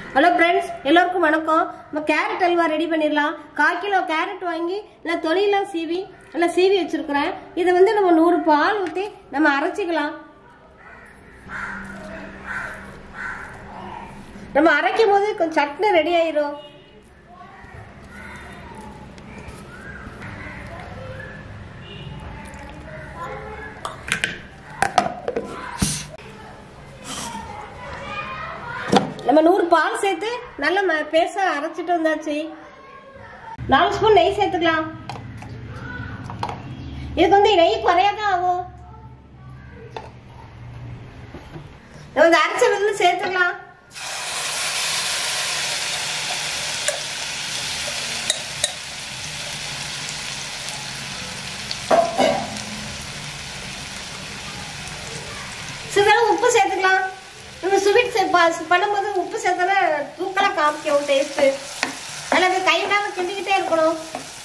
hello friends எல்லோருக்கும் வணக்கம் நம்ம கேரட் அல்வா ரெடி பண்ணிடலாம் கால் கிலோ கேரட் வாங்கி நான் தொழிலாம் சீவி நல்லா சீவி வச்சிருக்கிறேன் இதை வந்து நம்ம நூறு பால் ஊற்றி நம்ம அரைச்சிக்கலாம் நம்ம அரைக்கும் போது கொஞ்சம் சட்னி ரெடி ஆயிரும் நம்ம நூறு பால் சேர்த்து நல்ல ம- பேச அரைச்சிட்டு வந்தாச்சு நாலு ஸ்பூன் நெய் சேர்த்துக்கலாம் இதுக்கு வந்து நெய் குறையாதான் ஆகும் நம்ம இந்த அரைச்ச வந்து சேர்த்துக்கலாம் சிறிதளவு உப்பு சேர்த்துக்கலாம் நம்ம ஸ்வீட் பண்ணும்போது உப்பு சேர்த்தோன்னா தூக்கலாக காமிக்கும் டேஸ்ட்டு அதில் அது கை விடாம கிண்டிக்கிட்டே இருக்கணும்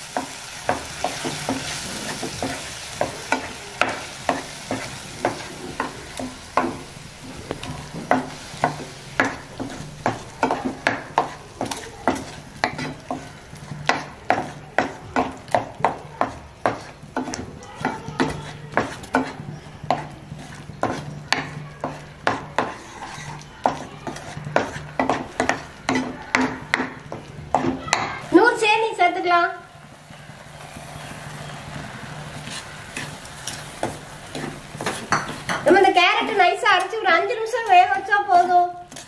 நூறு சேனி சேர்த்துக்கலாம் நம்ம இந்த கேரட் நைஸா அரைச்சு ஒரு அஞ்சு நிமிஷம் வேக வச்சா போதும்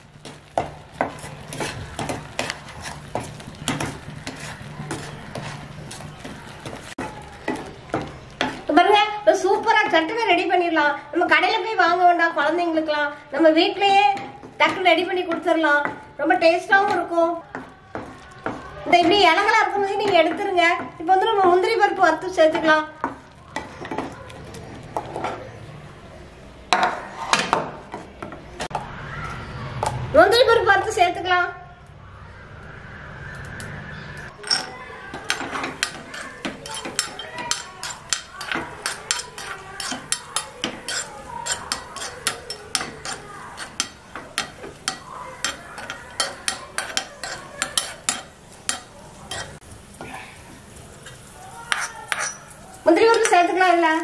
இப்ப பாருங்க இப்ப சூப்பரா சட்டுன்னு ரெடி பண்ணிடலாம் நம்ம கடையில போய் வாங்க வேண்டாம் குழந்தைங்களுக்குலாம் நம்ம வீட்லயே டக்குன்னு ரெடி பண்ணி கொடுத்துடலாம் ரொம்ப டேஸ்டாவும் இருக்கும் இந்த இப்படி இலங்கலா இருக்கும்போது நீங்க எடுத்துருங்க இப்போ வந்து நம்ம முந்திரி பருப்பு வறுத்து சேர்த்துக்கலாம் முந்திரி பருப்பு வறுத்து சேர்த்துக்கலாம் முந்திரி பருப்பு சேர்த்துக்கலாம் இல்ல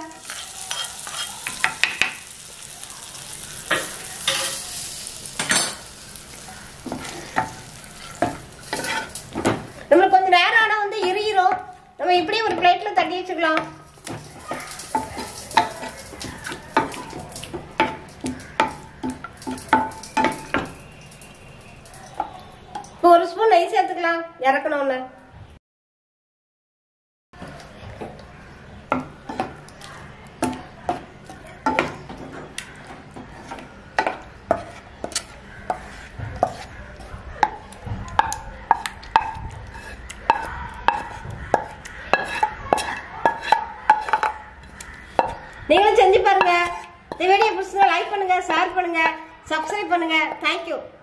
நம்மளுக்கு கொஞ்சம் நேரம் ஆனா வந்து எரியிரும் நம்ம இப்படியே ஒரு பிளேட்ல தட்டி வச்சுக்கலாம் இப்போ ஒரு ஸ்பூன் நெய் சேர்த்துக்கலாம் இறக்கணும்னு நீங்களும் செஞ்சு பாருங்க இந்த வீடியோ பிடிச்சா லைக் பண்ணுங்க ஷேர் பண்ணுங்க சப்ஸ்கிரைப் பண்ணுங்க தேங்க்யூ